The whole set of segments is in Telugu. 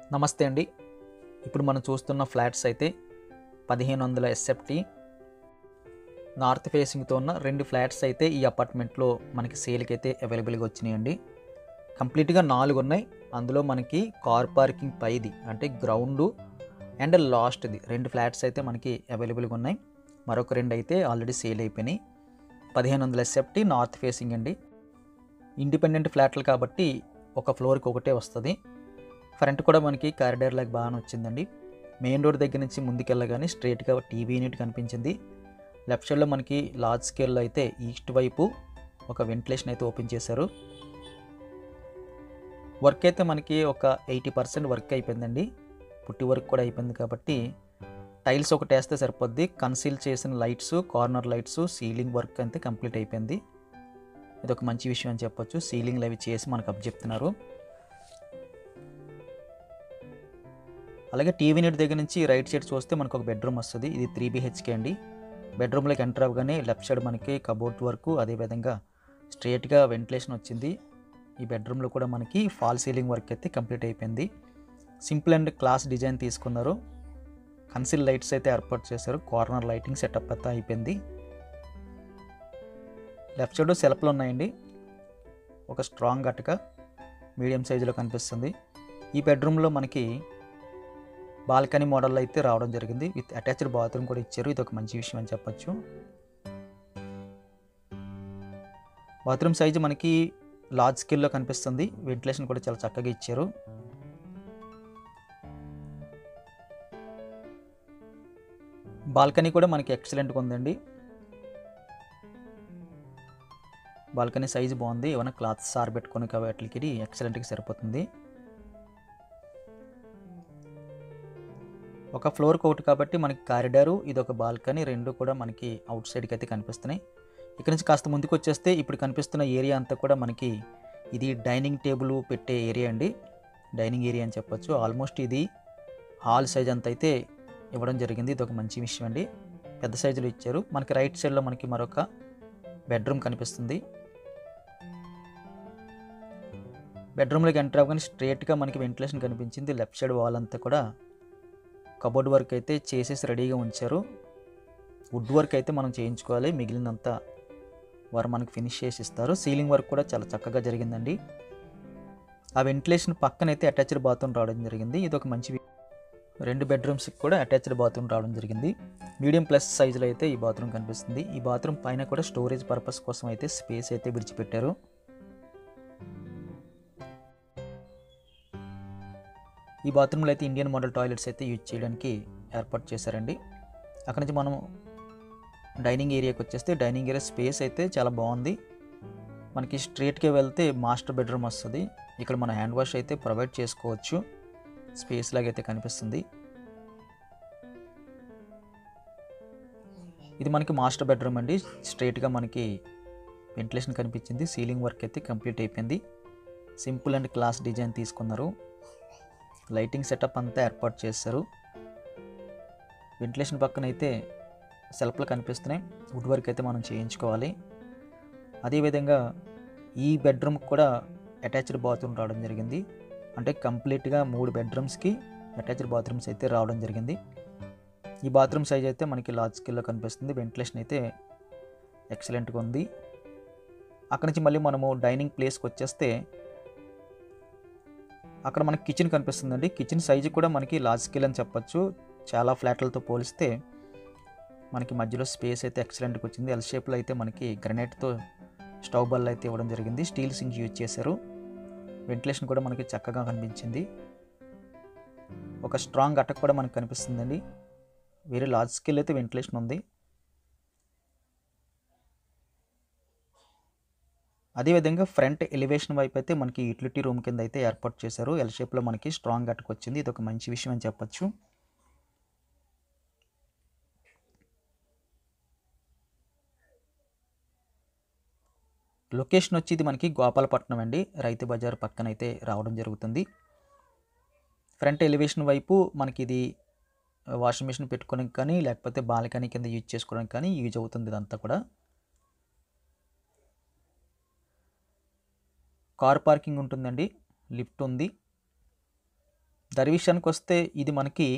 నమస్తే అండి ఇప్పుడు మనం చూస్తున్న ఫ్లాట్స్ అయితే పదిహేను వందల ఎస్ఎఫ్టీ నార్త్ ఫేసింగ్తో ఉన్న రెండు ఫ్లాట్స్ అయితే ఈ అపార్ట్మెంట్లో మనకి సేల్కి అయితే అవైలబుల్గా వచ్చినాయండి కంప్లీట్గా నాలుగు ఉన్నాయి అందులో మనకి కార్ పార్కింగ్ పైది అంటే గ్రౌండ్ అండ్ లాస్ట్ది రెండు ఫ్లాట్స్ అయితే మనకి అవైలబుల్గా ఉన్నాయి మరొక రెండు అయితే ఆల్రెడీ సేల్ అయిపోయినాయి పదిహేను వందల ఎస్ఎఫ్టీ నార్త్ ఫేసింగ్ అండి ఇండిపెండెంట్ ఫ్లాట్లు కాబట్టి ఒక ఫ్లోర్కి ఒకటే వస్తుంది ఫ్రంట్ కూడా మనకి కారిడార్ లాగా బాగానే వచ్చిందండి మెయిన్ రోడ్ దగ్గర నుంచి ముందుకెళ్ళగానే స్ట్రైట్గా టీవీ యూనిట్ కనిపించింది లెఫ్ట్ సైడ్లో మనకి లార్జ్ స్కేల్లో అయితే ఈస్ట్ వైపు ఒక వెంటిలేషన్ అయితే ఓపెన్ చేశారు వర్క్ అయితే మనకి ఒక ఎయిటీ పర్సెంట్ వర్క్ అయిపోయిందండి పుట్టి వర్క్ కూడా అయిపోయింది కాబట్టి టైల్స్ ఒకటి వేస్తే సరిపోద్ది కన్సీల్ చేసిన lights corner lights ceiling work అయితే కంప్లీట్ అయిపోయింది ఇది ఒక మంచి విషయం అని చెప్పొచ్చు సీలింగ్లు అవి చేసి మనకు అప్ చెప్తున్నారు అలాగే టీవీ నెట్ దగ్గర నుంచి రైట్ సైడ్ చూస్తే మనకు ఒక బెడ్రూమ్ వస్తుంది ఇది త్రీ బిహెచ్కే అండి బెడ్రూమ్లోకి ఎంటర్ అవ్వగానే లెఫ్ట్ సైడ్ మనకి కబోర్డ్ వరకు అదేవిధంగా స్ట్రేట్గా వెంటిలేషన్ వచ్చింది ఈ బెడ్రూమ్లో కూడా మనకి ఫాల్ సీలింగ్ వర్క్ అయితే కంప్లీట్ అయిపోయింది సింపుల్ అండ్ క్లాస్ డిజైన్ తీసుకున్నారు కన్సిల్ లైట్స్ అయితే ఏర్పాటు చేశారు కార్నర్ లైటింగ్ సెటప్ అయితే అయిపోయింది లెఫ్ట్ సైడ్ సెల్ఫ్లు ఉన్నాయండి ఒక స్ట్రాంగ్ అటక మీడియం సైజులో కనిపిస్తుంది ఈ బెడ్రూమ్లో మనకి బాల్కనీ మోడల్లో అయితే రావడం జరిగింది విత్ అటాచ్డ్ బాత్రూమ్ కూడా ఇచ్చారు ఇది ఒక మంచి విషయం అని చెప్పొచ్చు బాత్రూమ్ సైజు మనకి లార్జ్ స్కేల్లో కనిపిస్తుంది వెంటిలేషన్ కూడా చాలా చక్కగా ఇచ్చారు బాల్కనీ కూడా మనకి ఎక్సలెంట్గా ఉందండి బాల్కనీ సైజు బాగుంది ఏమైనా క్లాత్స్ సార్ పెట్టుకొని వాటికి ఎక్సలెంట్గా సరిపోతుంది ఒక ఫ్లోర్కి ఒకటి కాబట్టి మనకి కారిడారు ఇది ఒక బాల్కనీ రెండు కూడా మనకి అవుట్ సైడ్కి అయితే కనిపిస్తున్నాయి ఇక్కడ నుంచి కాస్త ముందుకు వచ్చేస్తే ఇప్పుడు కనిపిస్తున్న ఏరియా అంతా కూడా మనకి ఇది డైనింగ్ టేబుల్ పెట్టే ఏరియా అండి డైనింగ్ ఏరియా అని చెప్పొచ్చు ఆల్మోస్ట్ ఇది హాల్ సైజ్ అంత అయితే ఇవ్వడం జరిగింది ఇది ఒక మంచి విషయం అండి పెద్ద సైజులో ఇచ్చారు మనకి రైట్ సైడ్లో మనకి మరొక బెడ్రూమ్ కనిపిస్తుంది బెడ్రూమ్లోకి ఎంటర్ అవ్వగానే స్ట్రేట్గా మనకి వెంటిలేషన్ కనిపించింది లెఫ్ట్ సైడ్ వాల్ అంతా కూడా కబోర్డ్ వర్క్ అయితే చేసేసి రెడీగా ఉంచారు వుడ్ వర్క్ అయితే మనం చేయించుకోవాలి మిగిలినంతా వారు మనకి ఫినిష్ చేసి ఇస్తారు సీలింగ్ వర్క్ కూడా చాలా చక్కగా జరిగిందండి ఆ వెంటిలేషన్ పక్కన అయితే అటాచ్డ్ బాత్రూమ్ రావడం జరిగింది ఇది ఒక మంచి వి- రెండు బెడ్రూమ్స్కి కూడా అటాచ్డ్ బాత్రూమ్ రావడం జరిగింది మీడియం ప్లస్ సైజులో అయితే ఈ బాత్రూమ్ కనిపిస్తుంది ఈ బాత్రూమ్ పైన కూడా స్టోరేజ్ పర్పస్ కోసం అయితే స్పేస్ అయితే విడిచిపెట్టారు ఈ బాత్రూంలో అయితే ఇండియన్ మోడల్ టాయిలెట్స్ అయితే యూజ్ చేయడానికి ఏర్పాటు చేశారండి అక్కడ నుంచి మనం డైనింగ్ ఏరియాకి వచ్చేస్తే డైనింగ్ ఏరియా స్పేస్ అయితే చాలా బాగుంది మనకి స్ట్రేట్గా వెళ్తే మాస్టర్ బెడ్రూమ్ వస్తుంది ఇక్కడ మన హ్యాండ్ వాష్ అయితే ప్రొవైడ్ చేసుకోవచ్చు స్పేస్ లాగైతే కనిపిస్తుంది ఇది మనకి మాస్టర్ బెడ్రూమ్ అండి స్ట్రేట్గా మనకి వెంటిలేషన్ కనిపించింది సీలింగ్ వర్క్ అయితే కంప్లీట్ అయిపోయింది సింపుల్ అండ్ క్లాస్ డిజైన్ తీసుకున్నారు లైటింగ్ సెటప్ అంతా ఏర్పాటు చేశారు వెంటిలేషన్ పక్కన అయితే సెల్ఫ్లు కనిపిస్తున్నాయి వుడ్ వర్క్ అయితే మనం చేయించుకోవాలి అదేవిధంగా ఈ బెడ్రూమ్కి కూడా అటాచ్డ్ బాత్రూమ్ రావడం జరిగింది అంటే కంప్లీట్గా మూడు బెడ్రూమ్స్కి అటాచ్డ్ బాత్రూమ్స్ అయితే రావడం జరిగింది ఈ బాత్రూమ్ సైజ్ అయితే మనకి లార్జ్ స్కేల్లో కనిపిస్తుంది వెంటిలేషన్ అయితే ఎక్సలెంట్గా ఉంది అక్కడ నుంచి మళ్ళీ మనము డైనింగ్ ప్లేస్కి వచ్చేస్తే అక్కడ మనకి కిచెన్ కనిపిస్తుందండి కిచెన్ సైజు కూడా మనకి లార్జ్ స్కేల్ అని చెప్పొచ్చు చాలా ఫ్లాట్లతో పోలిస్తే మనకి మధ్యలో స్పేస్ అయితే ఎక్సలెంట్గా వచ్చింది ఎల్ షేప్లో అయితే మనకి గ్రనైట్తో స్టవ్ బల్ అయితే ఇవ్వడం జరిగింది స్టీల్ సింక్ యూజ్ చేశారు వెంటిలేషన్ కూడా మనకి చక్కగా కనిపించింది ఒక స్ట్రాంగ్ అటక్ కూడా మనకి కనిపిస్తుందండి వేరే లార్జ్ స్కేల్ అయితే వెంటిలేషన్ ఉంది అదేవిధంగా ఫ్రంట్ ఎలివేషన్ వైపు అయితే మనకి యూటిలిటీ రూమ్ కింద అయితే ఏర్పాటు చేశారు ఎల్ షేప్లో మనకి స్ట్రాంగ్ అటక్ వచ్చింది ఇది ఒక మంచి విషయం అని చెప్పొచ్చు లొకేషన్ వచ్చి ఇది మనకి గోపాలపట్నం అండి రైతు బజార్ పక్కన అయితే రావడం జరుగుతుంది ఫ్రంట్ ఎలివేషన్ వైపు మనకి ఇది వాషింగ్ మిషన్ పెట్టుకోవడానికి కానీ లేకపోతే బాల్కనీ కింద యూజ్ చేసుకోవడానికి కానీ యూజ్ అవుతుంది ఇదంతా కూడా కార్ పార్కింగ్ ఉంటుందండి లిఫ్ట్ ఉంది ధర విషయానికి వస్తే ఇది మనకి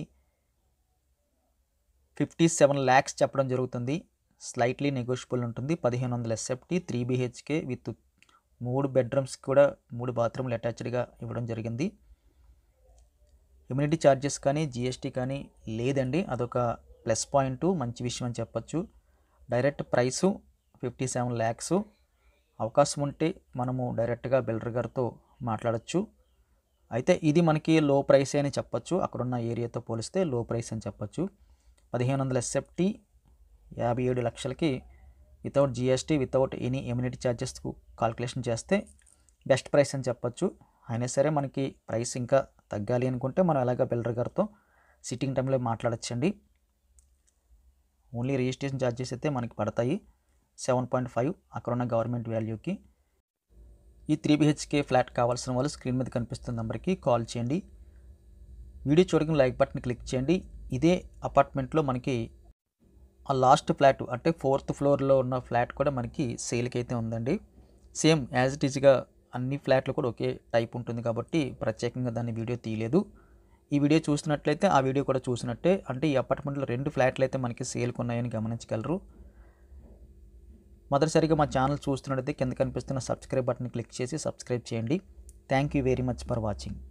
ఫిఫ్టీ సెవెన్ ల్యాక్స్ చెప్పడం జరుగుతుంది స్లైట్లీ నెగోషియబుల్ ఉంటుంది పదిహేను వందల ఎస్ఎఫ్టీ త్రీ బీహెచ్కే విత్ మూడు బెడ్రూమ్స్ కూడా మూడు బాత్రూమ్లు అటాచ్డ్గా ఇవ్వడం జరిగింది ఇమ్యూనిటీ ఛార్జెస్ కానీ జిఎస్టీ కానీ లేదండి అదొక ప్లస్ పాయింట్ మంచి విషయం అని చెప్పొచ్చు direct price fifty seven lakhs అవకాశం ఉంటే మనము డైరెక్ట్గా బిల్డర్ గారితో మాట్లాడచ్చు అయితే ఇది మనకి లో ప్రైస్ అని చెప్పొచ్చు అక్కడున్న ఏరియాతో పోలిస్తే లో ప్రైస్ అని చెప్పొచ్చు పదిహేను వందల ఎస్ఎఫ్టీ యాభై ఏడు లక్షలకి without GST without any immunity charges calculation చేస్తే బెస్ట్ ప్రైస్ అని చెప్పొచ్చు అయినా సరే మనకి ప్రైస్ ఇంకా తగ్గాలి అనుకుంటే మనం అలాగా బిల్డర్ గారితో సిట్టింగ్ టైంలో మాట్లాడచ్చండి ఓన్లీ రిజిస్ట్రేషన్ ఛార్జెస్ అయితే మనకి పడతాయి సెవెన్ పాయింట్ ఫైవ్ అక్కడ ఉన్న గవర్నమెంట్ వాల్యూకి ఈ త్రీ బిహెచ్కే ఫ్లాట్ కావాల్సిన వాళ్ళు స్క్రీన్ మీద కనిపిస్తున్న నెంబర్కి కాల్ చేయండి వీడియో చూడగానే లైక్ బటన్ క్లిక్ చేయండి ఇదే అపార్ట్మెంట్లో మనకి ఆ లాస్ట్ ఫ్లాట్ అంటే ఫోర్త్ ఫ్లోర్లో ఉన్న ఫ్లాట్ కూడా మనకి సేల్కి అయితే ఉందండి సేమ్ యాజ్ ఇట్ ఈజ్గా అన్ని ఫ్లాట్లు కూడా ఒకే టైప్ ఉంటుంది కాబట్టి ప్రత్యేకంగా దాన్ని వీడియో తీయలేదు ఈ వీడియో చూసినట్లయితే ఆ వీడియో కూడా చూసినట్టే అంటే ఈ అపార్ట్మెంట్లో రెండు ఫ్లాట్లు అయితే మనకి సేల్కి ఉన్నాయని గమనించగలరు మొదటిసారిగా మా ఛానల్ చూస్తున్నట్టయితే కింద కనిపిస్తున్న సబ్స్క్రైబ్ బటన్ క్లిక్ చేసి సబ్స్క్రైబ్ చేయండి thank you very much for watching